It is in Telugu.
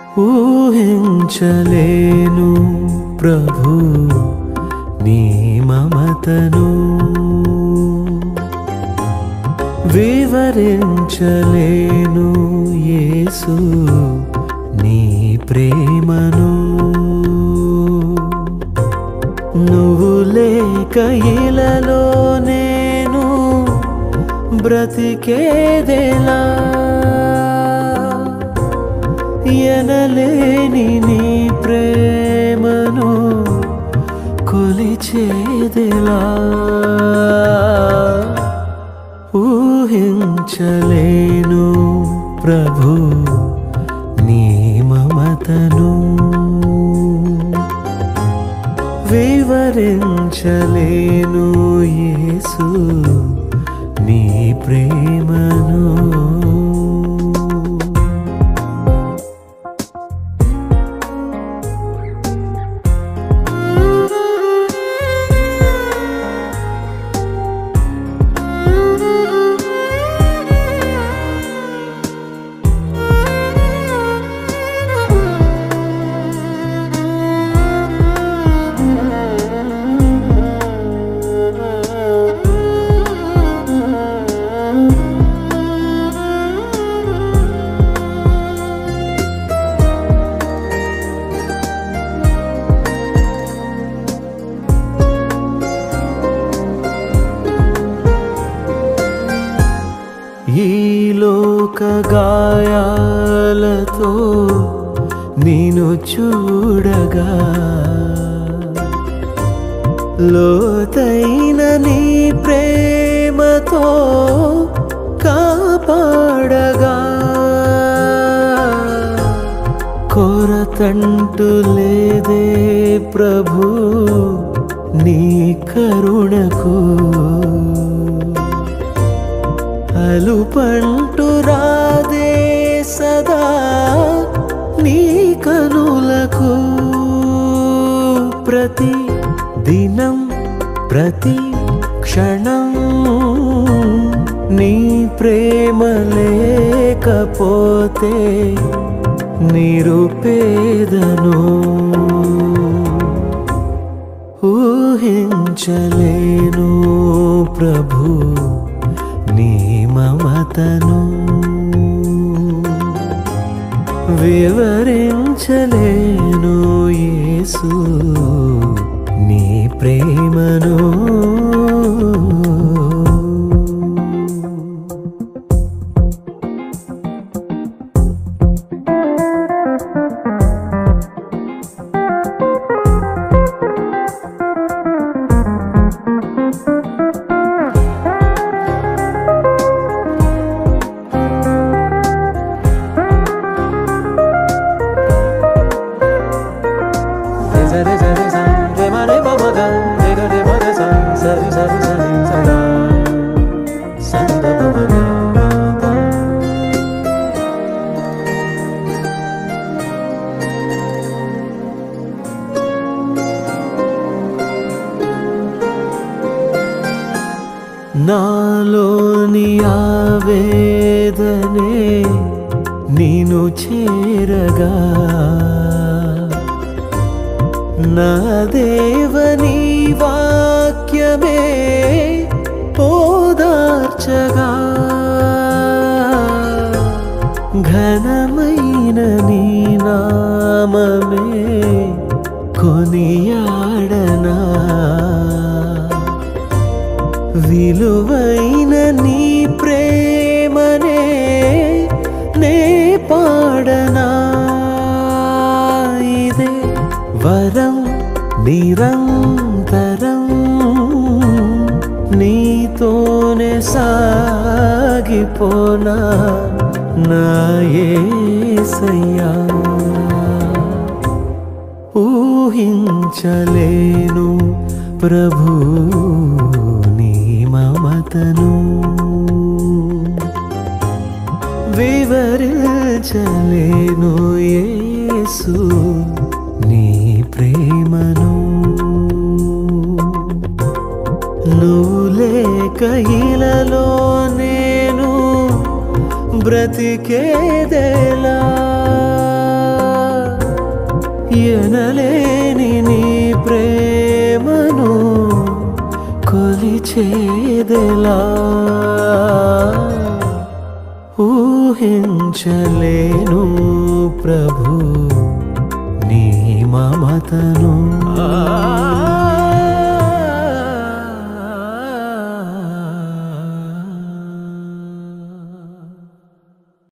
ఊహించలేను ప్రభు నీ మమతను వివరించలేను యేసు నీ ప్రేమను నువ్వు లేక ఇలలో నేను బ్రతికేదెలా ఎనలేని నీ ప్రేమను కొలిచేదెలా ఊహించలేను ప్రభు నీ మమతను వివరించలేను యేసు నీ ప్రేమను ఈ లోక గాయాలతో నేను చూడగా లోతైన నీ ప్రేమతో కాపాడగా కొరతంటు లేదే ప్రభు నీ కరుణకు అలుపంటు రాదే సదా నీ కనులకు ప్రతి దినం ప్రతి క్షణం నీ ప్రేమ లేకపోతే నిరుపేదను ఊహించలేను ప్రభు నీ మమతను వివరించలేను యేసు నీ ప్రేమను నాలోని ఆవేదనే నేను చేరగా నా దేవని వాక్యమే పోదార్చగా ఘనమైన నీ నామమే కొనియాడనా విలువైన నీ ప్రేమనే నే పాడనా ఇదే వరం నిరంతరం నీతోనే సాగిపోనా నా యేసయ్యా ఊహించలేను ప్రభు నీ మమతను వివరించలేను యేసు నీ ప్రేమను నువ్వు లేక ఇలలో నేను బ్రతికేదేలా ఎనలేని నీ ప్రేమను కొలిచేదెలా ఊహించలేను ప్రభు నీ మమతను